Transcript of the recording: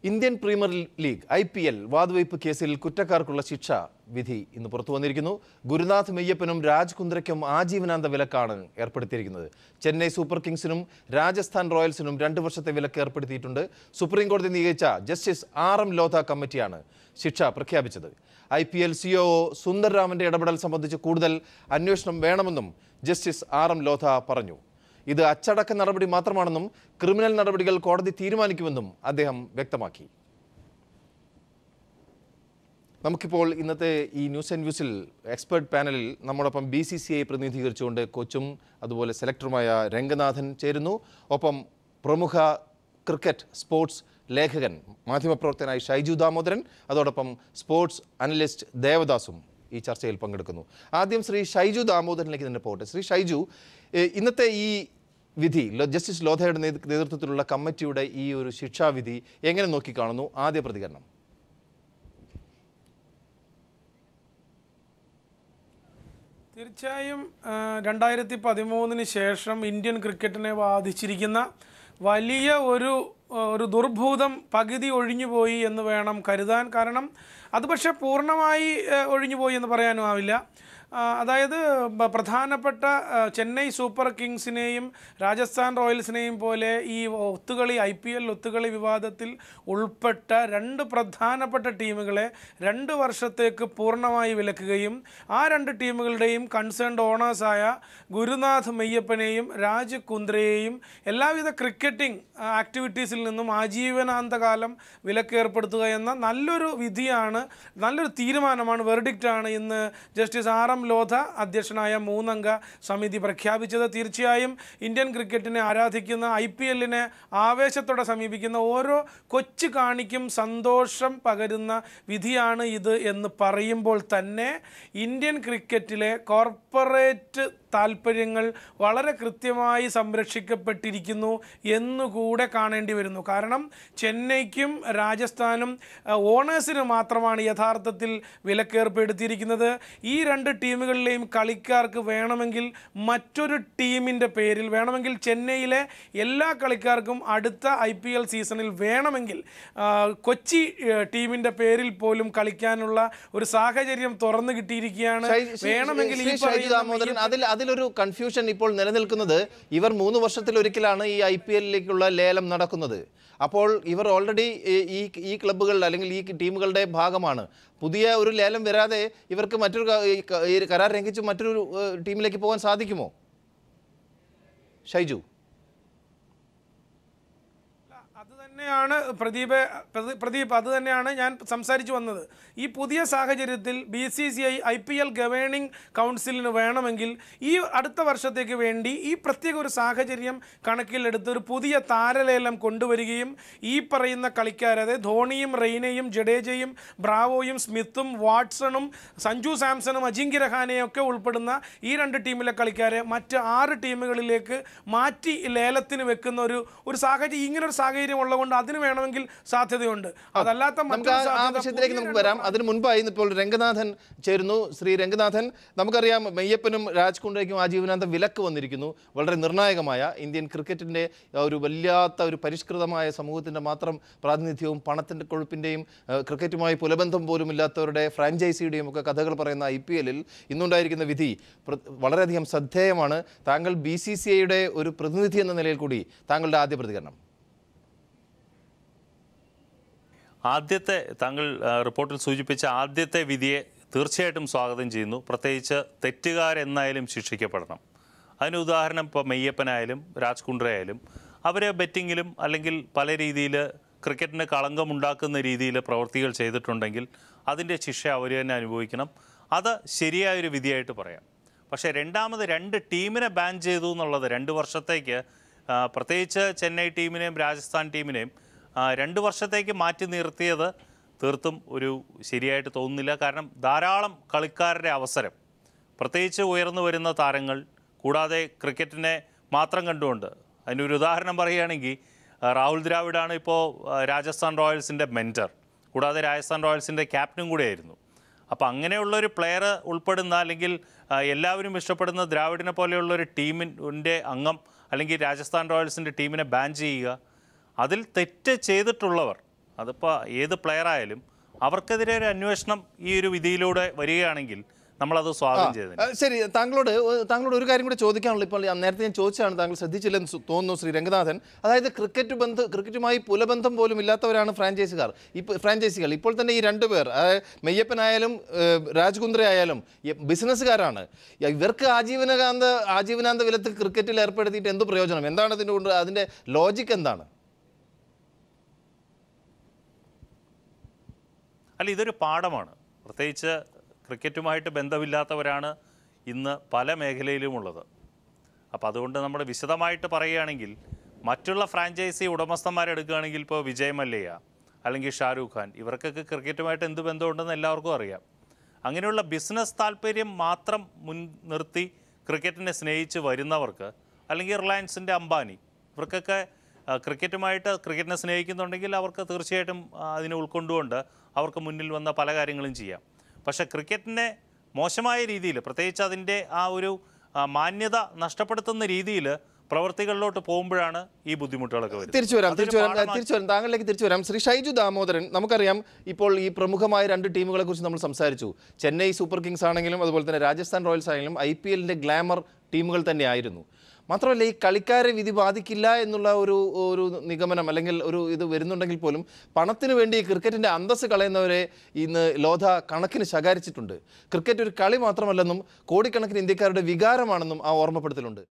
Indian Premier League I P L വാതുവയ്പ് കേസിൽ കുറ്റക്കാർക്കുള്ള ശിക്ഷ വിധി ഇന്ന് പുറത്തു വന്നിരിക്കുന്നു ഗുരുനാഥ് മെയ്യപ്പനും രാജ് കുന്ദ്രയ്ക്കും ആജീവനാന്ത വിലക്കാണ് ഏർപ്പെടുത്തിയിരിക്കുന്നത് ചെന്നൈ സൂപ്പർ കിങ്സിനും രാജസ്ഥാൻ റോയൽസിനും രണ്ട് വർഷത്തെ വിലക്ക് ഏർപ്പെടുത്തിയിട്ടുണ്ട് സുപ്രീം കോടതി നിയോഗിച്ച ജസ്റ്റിസ് ആർ എം ലോധ കമ്മിറ്റിയാണ് ശിക്ഷ പ്രഖ്യാപിച്ചത് ഐ പി എൽ സിഒ സുന്ദർരാമന്റെ ഇടപെടൽ സംബന്ധിച്ച് കൂടുതൽ അന്വേഷണം വേണമെന്നും ജസ്റ്റിസ് ആർ എം ലോധ പറഞ്ഞു ഇത് അച്ചടക്ക നടപടി മാത്രമാണെന്നും ക്രിമിനൽ നടപടികൾ കോടതി തീരുമാനിക്കുമെന്നും അദ്ദേഹം വ്യക്തമാക്കി നമുക്കിപ്പോൾ ഇന്നത്തെ ഈ ന്യൂസ് ആൻഡ് വ്യൂസിൽ എക്സ്പേർട്ട് പാനലിൽ നമ്മോടൊപ്പം ബി സി സി ഐ പ്രതിനിധീകരിച്ചുകൊണ്ട് കോച്ചും അതുപോലെ സെലക്ടറുമായ രംഗനാഥൻ ചേരുന്നു ഒപ്പം പ്രമുഖ ക്രിക്കറ്റ് സ്പോർട്സ് ലേഖകൻ മാധ്യമപ്രവർത്തകനായ ഷൈജു ദാമോദരൻ അതോടൊപ്പം സ്പോർട്സ് അനലിസ്റ്റ് ദേവദാസും ഈ ചർച്ചയിൽ പങ്കെടുക്കുന്നു ആദ്യം ശ്രീ ഷൈജു ദാമോദരനിലേക്ക് തന്നെ പോകട്ടെ ശ്രീ ഷൈജു ഏഹ് ഇന്നത്തെ ഈ വിധി ലോ- ജസ്റ്റിസ് ലോധയുടെ നേതൃ- നേതൃത്വത്തിലുള്ള കമ്മിറ്റിയുടെ ഈ ഒരു ശിക്ഷാവിധി എങ്ങനെ നോക്കിക്കാണുന്നു ആദ്യ പ്രതികരണം തീർച്ചയായും ആ, രണ്ടായിരത്തി പതിമൂന്നിന് ശേഷം ഇന്ത്യൻ ക്രിക്കറ്റിനെ ബാധിച്ചിരിക്കുന്ന വലിയ ഒരു ആ, ഒരു ദുർഭൂതം പകുതി ഒഴിഞ്ഞുപോയി എന്ന് വേണം കരുതാൻ കാരണം അത് പക്ഷേ പൂർണ്ണമായി ആ, ഒഴിഞ്ഞുപോയി എന്ന് പറയാനും ആവില്ല ആ, അതായത് ബ- പ്രധാനപ്പെട്ട ആ, ചെന്നൈ സൂപ്പർ കിങ്സിനെയും രാജസ്ഥാൻ റോയൽസിനെയും പോലെ ഈ ഒത്തുകളി ഐ പി എൽ ഒത്തുകളി വിവാദത്തിൽ ഉൾപ്പെട്ട രണ്ട് പ്രധാനപ്പെട്ട ടീമുകളെ രണ്ട് വർഷത്തേക്ക് പൂർണ്ണമായി വിലക്കുകയും ആ രണ്ട് ടീമുകളുടെയും കൺസേൺഡ് ഓണേഴ്സായ ഗുരുനാഥ് മെയ്യപ്പനെയും രാജ് കുന്ദ്രയെയും എല്ലാവിധ ക്രിക്കറ്റിംഗ് ആക്ടിവിറ്റീസിൽ നിന്നും ആജീവനാന്തകാലം വിലക്കേർപ്പെടുത്തുക എന്ന നല്ലൊരു വിധിയാണ് നല്ലൊരു തീരുമാനമാണ് വെർഡിക്റ്റാണ് ഇന്ന് ജസ്റ്റിസ് ആർ എം ലോധ അധ്യക്ഷനായ മൂന്നംഗ സമിതി പ്രഖ്യാപിച്ചത് തീർച്ചയായും ഇന്ത്യൻ ക്രിക്കറ്റിനെ ആരാധിക്കുന്ന ഐ പി എല്ലിനെ ആവേശത്തോടെ സമീപിക്കുന്ന ഓരോ കൊച്ചു കാണിക്കും സന്തോഷം പകരുന്ന വിധിയാണ് ഇത് എന്ന് പറയുമ്പോൾ തന്നെ ഇന്ത്യൻ ക്രിക്കറ്റിലെ കോർപ്പറേറ്റ് താല്പര്യങ്ങൾ വളരെ കൃത്യമായി സംരക്ഷിക്കപ്പെട്ടിരിക്കുന്നു എന്നുകൂടെ കാണേണ്ടി വരുന്നു കാരണം ചെന്നൈക്കും രാജസ്ഥാനും ഓണേഴ്സിന് മാത്രമാണ് യഥാർത്ഥത്തിൽ വിലക്കേർപ്പെടുത്തിയിരിക്കുന്നത് ഈ രണ്ട് ടീമുകളിലെയും കളിക്കാർക്ക് വേണമെങ്കിൽ മറ്റൊരു ടീമിൻ്റെ പേരിൽ വേണമെങ്കിൽ ചെന്നൈയിലെ എല്ലാ കളിക്കാർക്കും അടുത്ത ഐ പി എൽ സീസണിൽ വേണമെങ്കിൽ ആ, കൊച്ചി ടീമിൻ്റെ പേരിൽ പോലും കളിക്കാനുള്ള ഒരു സാഹചര്യം തുറന്നു കിട്ടിയിരിക്കുകയാണ് ഷൈ- ശ്രീ- വേണമെങ്കിൽ ഈ ശ്രീ ഷൈജു പറയുന്ന ദാമോദരൻ അതിൽ അതിലൊരു കൺഫ്യൂഷൻ ഇപ്പോൾ നിലനിൽക്കുന്നത് ഇവർ മൂന്ന് വർഷത്തിലൊരിക്കലാണ് ഈ ഐ പി എല്ലിലേക്കുള്ള ലേലം നടക്കുന്നത് അപ്പോൾ ഇവർ ഓൾറെഡി ഈ ഈ ക്ലബ്ബുകൾ അല്ലെങ്കിൽ ഈ ടീമുകളുടെ ഭാഗമാണ് പുതിയ ഒരു ലേലം വരാതെ ഇവർക്ക് മറ്റൊരു ക- ഈ ക- ഈ കരാർ ലംഘിച്ച് മറ്റൊരു ഏഹ്, ടീമിലേക്ക് പോകാൻ സാധിക്കുമോ ഷൈജു അത് തന്നെയാണ് പ്രദീപ് പ്രദീ- പ്രദീപ് അത് തന്നെയാണ് ഞാൻ സംസാരിച്ചു വന്നത് ഈ പുതിയ സാഹചര്യത്തിൽ B C C I I P L governing കൗൺസിലിന് വേണമെങ്കിൽ ഈ അടുത്ത വർഷത്തേക്ക് വേണ്ടി ഈ പ്രത്യേക ഒരു സാഹചര്യം കണക്കിലെടുത്ത് ഒരു പുതിയ താരലേലം കൊണ്ടുവരികയും ഈ പറയുന്ന കളിക്കാർ അതായത് ധോണിയും റെയ്നയും ജഡേജയും ബ്രാവോയും സ്മിത്തും വാട്സണും സഞ്ജു സാംസണും അജിങ്ക്യ രഹാനെയും ഒക്കെ ഉൾപ്പെടുന്ന ഈ രണ്ട് ടീമിലെ കളിക്കാരെ മറ്റ് ആറ് ടീമുകളിലേക്ക് മാറ്റി ലേലത്തിന് വെക്കുന്ന ഒരു ഒരു സാഹചര്യം ഇങ്ങനെ ഒരു സാഹചര്യം ഉള്ളതുകൊണ്ട് അതിന് വേണമെങ്കിൽ സാധ്യതയുണ്ട് അതല്ലാത്ത നമുക്ക് മറ്റൊരു ആ- ആ സാധ്യത വിഷയത്തിലേക്ക് പുതിയ നമുക്ക് രണ്ട് വരാം അതിന് മുൻപായി ഇപ്പോൾ രംഗനാഥൻ ചേരുന്നു ശ്രീ രംഗനാഥൻ നമുക്കറിയാം മെയ്യപ്പനും രാജ് കുണ്ഡയ്ക്കും ആജീവനാന്ത വിലക്ക് വന്നിരിക്കുന്നു വളരെ നിർണായകമായ ഇന്ത്യൻ ക്രിക്കറ്റിൻ്റെ ഒരു വല്ലാത്ത ഒരു പരിഷ്കൃതമായ സമൂഹത്തിൻ്റെ മാത്രം പ്രാതിനിധ്യവും പണത്തിൻ്റെ കൊഴുപ്പിൻ്റെയും ഏഹ്, ക്രിക്കറ്റുമായി പുലബന്ധം പോലും ഇല്ലാത്തവരുടെ ഫ്രാഞ്ചൈസിയുടെയും ഒക്കെ കഥകൾ പറയുന്ന ഐ പി എല്ലിൽ ഇന്നുണ്ടായിരിക്കുന്ന വിധി പ്ര- വളരെയധികം ശ്രദ്ധേയമാണ് താങ്കൾ ബി സി സി ഐയുടെ ഒരു പ്രതിനിധി എന്ന നിലയിൽ കൂടി താങ്കളുടെ ആദ്യ പ്രതികരണം ആദ്യത്തെ താങ്കൾ ആ, റിപ്പോർട്ടിൽ സൂചിപ്പിച്ച ആദ്യത്തെ വിധിയെ തീർച്ചയായിട്ടും സ്വാഗതം ചെയ്യുന്നു പ്രത്യേകിച്ച് തെറ്റുകാരെന്നായാലും ശിക്ഷിക്കപ്പെടണം അതിന് ഉദാഹരണം ഇപ്പോൾ മെയ്യപ്പനായാലും രാജ് കുണ്ട്രയായാലും അവർ ബെറ്റിങ്ങിലും അല്ലെങ്കിൽ പല രീതിയിൽ ക്രിക്കറ്റിന് കളങ്കമുണ്ടാക്കുന്ന രീതിയിൽ പ്രവൃത്തികൾ ചെയ്തിട്ടുണ്ടെങ്കിൽ അതിൻ്റെ ശിക്ഷ അവർ തന്നെ അനുഭവിക്കണം അത് ശരിയായൊരു വിധിയായിട്ട് പറയാം പക്ഷേ രണ്ടാമത് രണ്ട് ടീമിനെ ബാൻ ചെയ്തു എന്നുള്ളത് രണ്ട് വർഷത്തേക്ക് ആ, പ്രത്യേകിച്ച് ചെന്നൈ ടീമിനെയും രാജസ്ഥാൻ ടീമിനെയും ആ, രണ്ട് വർഷത്തേക്ക് മാറ്റി നിർത്തിയത് തീർത്തും ഒരു ശരിയായിട്ട് തോന്നുന്നില്ല കാരണം ധാരാളം കളിക്കാരുടെ അവസരം പ്രത്യേകിച്ച് ഉയർന്നു വരുന്ന താരങ്ങൾ കൂടാതെ ക്രിക്കറ്റിനെ മാത്രം കണ്ടുകൊണ്ട് അതിനൊരു ഉദാഹരണം പറയുകയാണെങ്കിൽ ആ, രാഹുൽ ദ്രാവിഡാണ് ഇപ്പോൾ ആ, രാജസ്ഥാൻ റോയൽസിൻ്റെ മെൻറ്റർ കൂടാതെ രാജസ്ഥാൻ റോയൽസിൻ്റെ ക്യാപ്റ്റനും കൂടെയായിരുന്നു അപ്പോൾ അങ്ങനെയുള്ള ഒരു പ്ലെയർ ഉൾപ്പെടുന്ന അല്ലെങ്കിൽ ആ, എല്ലാവരും ഇഷ്ടപ്പെടുന്ന ദ്രാവിഡിനെ പോലെയുള്ള ഒരു ടീമിൻ്റെ അംഗം അല്ലെങ്കിൽ രാജസ്ഥാൻ റോയൽസിൻ്റെ ടീമിനെ ബാൻ ചെയ്യുക അതിൽ തെറ്റ് ചെയ്തിട്ടുള്ളവർ അതിപ്പോൾ ഏത് പ്ലെയർ ആയാലും അവർക്കെതിരെ ഒരു അന്വേഷണം ഈ ഒരു വിധിയിലൂടെ വരികയാണെങ്കിൽ നമ്മളത് സ്വാഗതം ചെയ്തത് ആ, ശരി താങ്കളോട് ഒ- താങ്കളോട് ഒരു കാര്യം കൂടി ചോദിക്കാനുള്ളൂ ഇപ്പോൾ ഞാൻ നേരത്തെ ഞാൻ ചോദിച്ചതാണ് താങ്കൾ ശ്രദ്ധിച്ചില്ലെന്ന് സു- തോന്നുന്നു ശ്രീ രംഗനാഥൻ അതായത് ക്രിക്കറ്റ് ബന്ധ ക്രിക്കറ്റുമായി പുലബന്ധം പോലും ഇല്ലാത്തവരാണ് ഫ്രാഞ്ചൈസിക്കാർ ഇപ്പോൾ ഫ്രാഞ്ചൈസികൾ ഇപ്പോൾ തന്നെ ഈ രണ്ട് പേർ അതായത് മെയ്യപ്പനായാലും ഏഹ്, രാജ് കുന്ദ്ര ആയാലും ഈ ബിസിനസ്സുകാരാണ് ഇവർക്ക് ആജീവനകാന്ത ആജീവനാന്ത വിലത്തിൽ ക്രിക്കറ്റിൽ ഏർപ്പെടുത്തിയിട്ട് എന്ത് പ്രയോജനം എന്താണ് അതിൻ്റെ കൊണ്ട് അതിൻ്റെ ലോജിക്ക് എന്താണ് അല്ല ഇതൊരു പാഠമാണ് പ്രത്യേകിച്ച് ക്രിക്കറ്റുമായിട്ട് ബന്ധമില്ലാത്തവരാണ് ഇന്ന് പല മേഖലയിലുമുള്ളത് അപ്പോൾ അതുകൊണ്ട് നമ്മൾ വിശദമായിട്ട് പറയുകയാണെങ്കിൽ മറ്റുള്ള ഫ്രാഞ്ചൈസി ഉടമസ്ഥന്മാരെടുക്കുകയാണെങ്കിൽ ഇപ്പോൾ വിജയ് മല്യ അല്ലെങ്കിൽ ഷാരൂഖ് ഖാൻ ഇവർക്കൊക്കെ ക്രിക്കറ്റുമായിട്ട് എന്ത് ബന്ധമുണ്ടെന്ന് എല്ലാവർക്കും അറിയാം അങ്ങനെയുള്ള ബിസിനസ് താല്പര്യം മാത്രം മുൻ നിർത്തി ക്രിക്കറ്റിനെ സ്നേഹിച്ച് വരുന്നവർക്ക് അല്ലെങ്കിൽ റിലയൻസിൻ്റെ അംബാനി ഇവർക്കൊക്കെ ആ, ക്രിക്കറ്റുമായിട്ട് ക്രിക്കറ്റിനെ സ്നേഹിക്കുന്നുണ്ടെങ്കിൽ അവർക്ക് തീർച്ചയായിട്ടും ആ, അതിനെ ഉൾക്കൊണ്ടുകൊണ്ട് അവർക്ക് മുന്നിൽ വന്ന പല കാര്യങ്ങളും ചെയ്യാം പക്ഷേ ക്രിക്കറ്റിനെ മോശമായ രീതിയിൽ പ്രത്യേകിച്ച് അതിൻ്റെ ആ ഒരു ആ, മാന്യത നഷ്ടപ്പെടുത്തുന്ന രീതിയിൽ പ്രവർത്തികളിലോട്ട് പോകുമ്പോഴാണ് ഈ ബുദ്ധിമുട്ടുകളൊക്കെ വരുന്നത് തിരിച്ചു വരാം അതൊരു തിരിച്ചു വരാം പാഠമാക്കി- തിരിച്ചു വരാം താങ്കളിലേക്ക് തിരിച്ചു വരാം ശ്രീ ഷൈജു ദാമോദരൻ നമുക്കറിയാം ഇപ്പോൾ ഈ പ്രമുഖമായ രണ്ട് ടീമുകളെ കുറിച്ച് നമ്മൾ സംസാരിച്ചു ചെന്നൈ സൂപ്പർ കിങ്സ് ആണെങ്കിലും അതുപോലെ തന്നെ രാജസ്ഥാൻ റോയൽസ് ആണെങ്കിലും ഐ പി എല്ലിൻ്റെ ഗ്ലാമർ ടീമുകൾ തന്നെയായിരുന്നു മാത്രമല്ല ഈ കളിക്കാരെ വിധി ബാധിക്കില്ല എന്നുള്ള ഒരു ഒരു നിഗമനം അല്ലെങ്കിൽ ഒരു ഇത് വരുന്നുണ്ടെങ്കിൽ പോലും പണത്തിന് വേണ്ടി ക്രിക്കറ്റിൻ്റെ അന്തസ്സ് കളയുന്നവരെ ഇന്ന് ലോധ കണക്കിന് ശകാരിച്ചിട്ടുണ്ട് ക്രിക്കറ്റ് ഒരു കളി മാത്രമല്ലെന്നും കോടിക്കണക്കിന് ഇന്ത്യക്കാരുടെ വികാരമാണെന്നും ആ ഓർമ്മപ്പെടുത്തലുണ്ട്